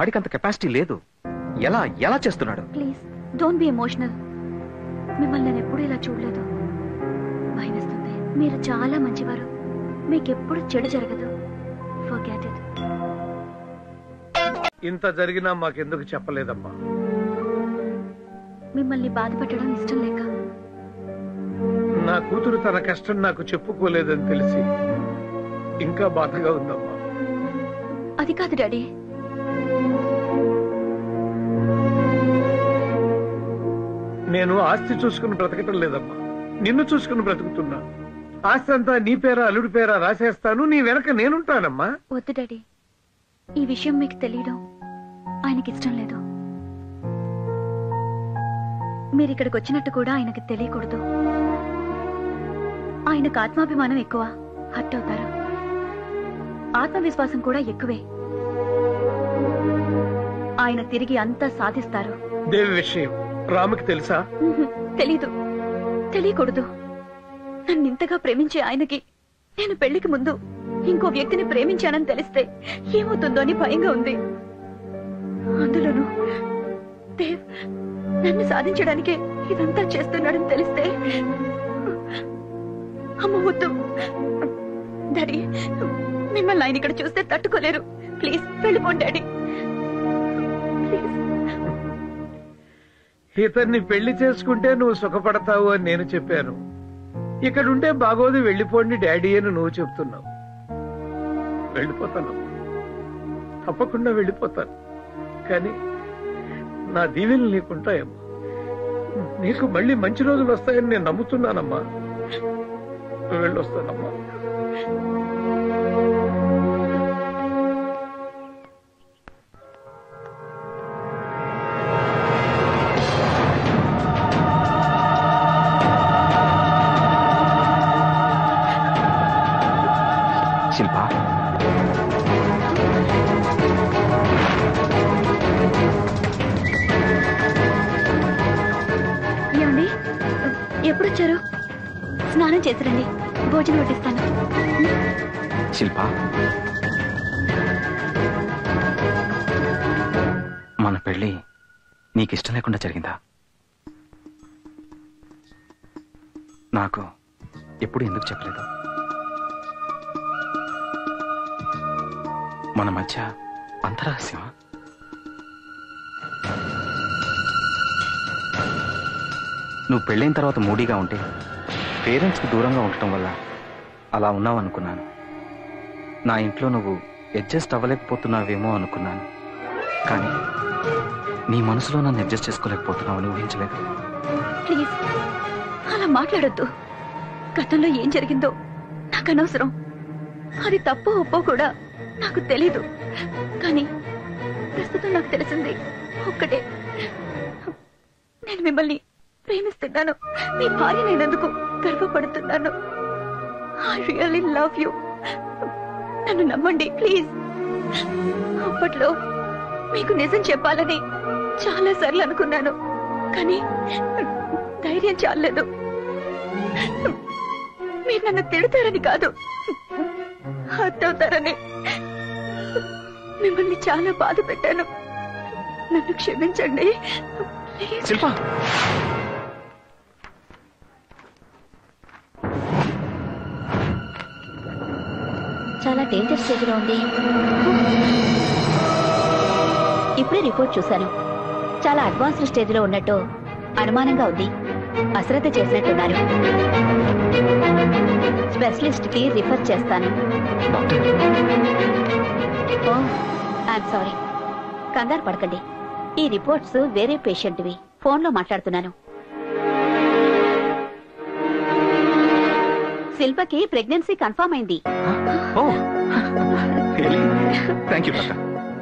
వాడికి అంత కెపాసిటీ లేదు ఎలా ఎలా చేస్తున్నాడు ప్లీజ్ డోంట్ బి ఎమోషనల్ మిమ్మల్ని నేను ఎప్పుడూ ఇలా చూడలేదు భయమేస్తుంది మీరు చాలా మంచివారు మీకెప్పుడు చెడు జరగదు ఫర్గెట్ ఇట్ ఇంత జరిగినా మాకెందుకు చెప్పలేదమ్మా మిమ్మల్ని బాధ పెట్టడం ఇష్టం లేక నా కూతురు తన కష్టం నాకు చెప్పుకోలేదని తెలిసి ఇంకా బాధగా ఉందమ్మా అది కాదు డాడీ నేను ఆస్తి చూసుకుని బ్రతకటం లేదమ్మా నిన్ను చూసుకుని బ్రతుకుతున్నా ఆస్తి అంతా నీ పేర అల్లుడి పేర రాసేస్తాను నీ వెనక నేనుంటానమ్మా వద్దు డాడీ ఈ విషయం మీకు తెలియడం ఆయనకి ఇష్టం లేదు మీరు ఇక్కడికి వచ్చినట్టు కూడా ఆయనకి తెలియకూడదు ఆయనకు ఆత్మాభిమానం ఎక్కువ హట్ అవుతారు ఆత్మవిశ్వాసం కూడా ఎక్కువే ఆయన తిరిగి అంతా సాధిస్తారు దేవి విషయం రాముకి తెలుసా ఉహుం, తెలీదు తెలియకూడదు నన్ను ఇంతగా ప్రేమించే ఆయనకి నేను పెళ్లికి ముందు ఇంకో వ్యక్తిని ప్రేమించానని తెలిస్తే ఏమవుతుందో అని భయంగా ఉంది అందులోనూ దేవ్ నన్ను సాధించడానికే ఇదంతా చేస్తున్నాడని తెలిస్తే అమ్మ వద్దు డాడీ మిమ్మల్ని ఆయన ఇక్కడ చూస్తే తట్టుకోలేరు ప్లీజ్ వెళ్ళిపోండి డాడీ ప్లీజ్ ఇతన్ని పెళ్లి చేసుకుంటే నువ్వు సుఖపడతావు అని నేను చెప్పాను ఇక్కడుంటే బాగోదు వెళ్ళిపోండి డాడీ అని నువ్వు చెప్తున్నావు వెళ్ళిపోతాను తప్పకుండా వెళ్ళిపోతాను కానీ నా దీవెనలు నీకుంటాయమ్మా నీకు మళ్ళీ మంచి రోజులు వస్తాయని నేను నమ్ముతున్నానమ్మా వెళ్ళొస్తానమ్మా శిల్ప ఏమండి ఎప్పుడు వచ్చారు స్నానం చేసిరండి భోజనం వడ్డిస్తాను శిల్ప మన పెళ్లి నీకు ఇష్టం లేకుండా జరిగిందా నాకు ఎప్పుడు ఎందుకు చెప్పలేదు మన మధ్య అంతరహస్యమా నువ్వు పెళ్ళైన తర్వాత మూడీగా ఉంటే పేరెంట్స్కి దూరంగా ఉండటం వల్ల అలా ఉన్నావు అనుకున్నాను నా ఇంట్లో నువ్వు అడ్జస్ట్ అవ్వలేకపోతున్నావేమో అనుకున్నాను కానీ నీ మనసులో నన్ను అడ్జస్ట్ చేసుకోలేకపోతున్నావని ఊహించలేదు ప్లీజ్ అలా మాట్లాడొద్దు గతంలో ఏం జరిగిందో నాకు అనవసరం అది తప్పో ఒప్పో కూడా నాకు తెలీదు కానీ ప్రస్తుతం నాకు తెలిసింది ఒక్కటే నేను మిమ్మల్ని ప్రేమిస్తున్నాను మీ భార్య నేనందుకు గర్వపడుతున్నాను ఐ రియల్లీ లవ్ యూ నన్ను నమ్మండి ప్లీజ్ అప్పట్లో మీకు నిజం చెప్పాలని చాలా సార్లు అనుకున్నాను కానీ ధైర్యం చాలేదు మీరు నన్ను తిడతారని కాదు హర్ట్ అవుతారని మిమ్మల్ని చాలా బాధ పెట్టాను నన్ను క్షమించండి ప్లీజ్ శిల్ప చాలా డేంజర్ స్టేజ్ లో ఉంది ఇప్పుడే రిపోర్ట్ చూశాను చాలా అడ్వాన్స్డ్ స్టేజ్ లో ఉన్నట్టు అనుమానంగా ఉంది అశ్రద్ధ చేసినట్టున్నారు స్పెషలిస్ట్ కి రిఫర్ చేస్తాను డాక్టర్ ఓ ఐఎమ్ సారీ కంగారు పడకండి ఈ రిపోర్ట్స్ వేరే పేషెంట్వి ఫోన్లో మాట్లాడుతున్నాను శిల్పకి ప్రెగ్నెన్సీ కన్ఫర్మ్ అయింది ఓ థ్యాంక్ యూ డాక్టర్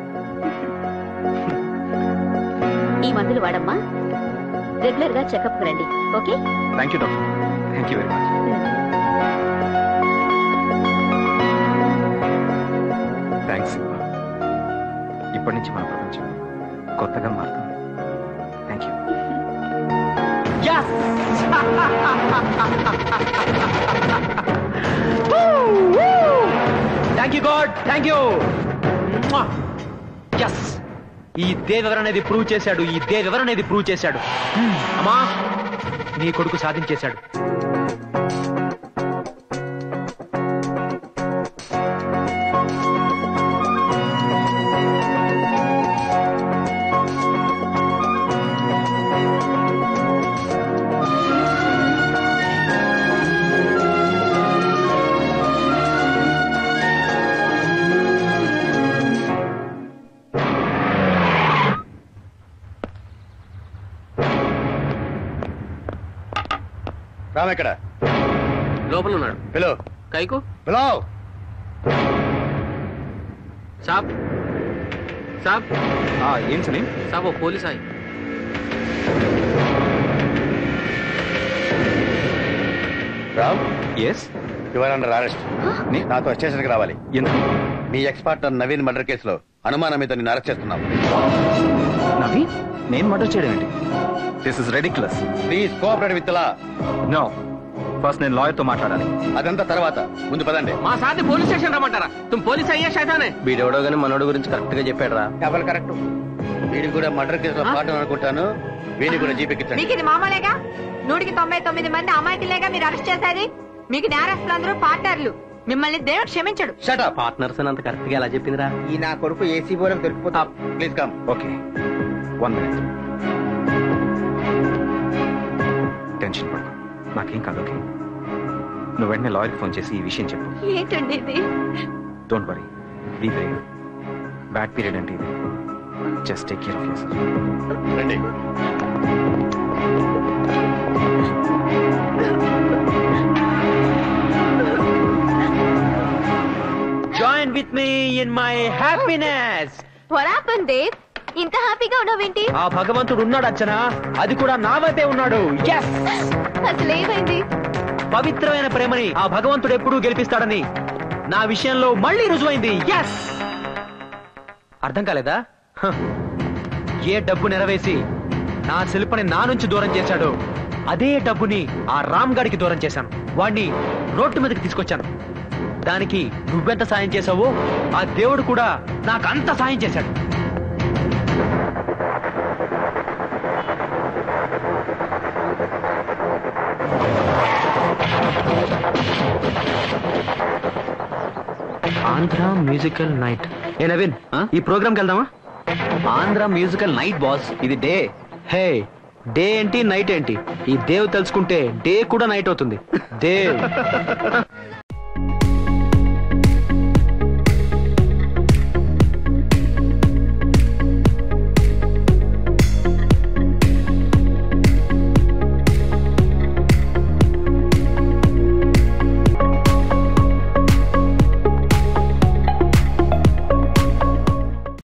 ఈ మందులు వాడమ్మా రెగ్యులర్ గా చెకప్ రండి okay thank you doctor thank you very much thanks Shilpa ఇప్పటి నుంచి మన ప్రపంచం కొత్తగా మారుతుంది thank you thank you god thank you yes ఈ దేవ్ ఎవరనేది ప్రూవ్ చేశాడు ఈ దేవ్ ఎవరనేది ప్రూవ్ చేశాడు హ్మ్, అమ్మా నీ కొడుకు సాధించేశాడు రామ్ ఎక్కడ లోపల ఉన్నాడు పిలో కైకు పిలో సాబ్ సాబ్ ఆ, ఏం సలీం సాబ్ ఓ పోలీస్ ఆయి Ram yes you're under arrest నాతో స్టేషన్కి రావాలి ఎందుకు మీ ఎక్స్ పార్ట్నర్ నవీన్ మర్డర్ కేసులో అనుమానం మీద నిన్ను అరెస్ట్ చేస్తున్నాం నవి నేను మర్డర్ చేయడం ఏంటి this is ridiculous please cooperate with law no first నేను లాయర్ తో మాట్లాడాలి అదంతా తర్వాత ముందు పదండి మా సాది పోలీస్ స్టేషన్ రమ్మంటారా తుమ్ పోలీస్ అయ్యా శైతానే వీడెవడో గానీ మనోడు గురించి కరెక్ట్ గా చెప్పాడు రా డబల్ కరెక్ట్ వీడికి కూడా మర్డర్ కేసులో పార్ట్నర్ అనుకుంటాను వీడిని కూడా జీపెక్కించండి మీకు ఇది మామూలేగా నూటికి తొంభై తొమ్మిది మంది అమాయకులేగా మీరు అరెస్ట్ చేసేది మీకు నేరస్తులందరూ పార్ట్నర్లు మిమ్మల్ని దేవుడు క్షమించడు షటప్ పార్ట్నర్స్ అంత కరెక్ట్ గా ఎలా చెప్పిందిరా ఈ నా కొడుకు ఏసీ బోరం దొరికిపోతా please come okay one minute tension పడకు నాకేం కాదు ఓకే నువ్వు వెంటనే లాయర్కి ఫోన్ చేసి ఈ విషయం చెప్పు ఏంటండి ఇది don't worry be brave bad period అంటే ఇది just take care of your రండి జాయిన్ విత్ మీ ఇన్ మై హ్యాపీనెస్ దేవ్ ఇంత హ్యాపీగా ఉన్నావేంటి ఆ భగవంతుడు ఉన్నాడు అర్చన అది కూడా నా వైపే ఉన్నాడు ఎస్ అసలు ఏమైంది పవిత్రమైన ప్రేమని ఆ భగవంతుడు ఎప్పుడూ గెలిపిస్తాడని నా విషయంలో మళ్ళీ రుజువైంది ఎస్ అర్థం కాలేదా హ. ఏ డబ్బు నెరవేసి నా శిల్పని నా నుంచి దూరం చేశాడో అదే డబ్బుని ఆ రామ్ గడికి దూరం చేశాను వాణ్ణి రోడ్డు మీదకి తీసుకొచ్చాను దానికి నువ్వెంత సాయం చేసావో ఆ దేవుడు కూడా నాకు అంత సాయం చేశాడు ఆంధ్ర మ్యూజికల్ నైట్ ఏ నవీన్ ఈ ప్రోగ్రామ్కి వెళ్దామా ఆంధ్ర మ్యూజికల్ నైట్ బాస్ ఇది డే హే డే ఏంటి నైట్ ఏంటి ఈ దేవ్ తెలుసుకుంటే డే కూడా నైట్ అవుతుంది దేవ్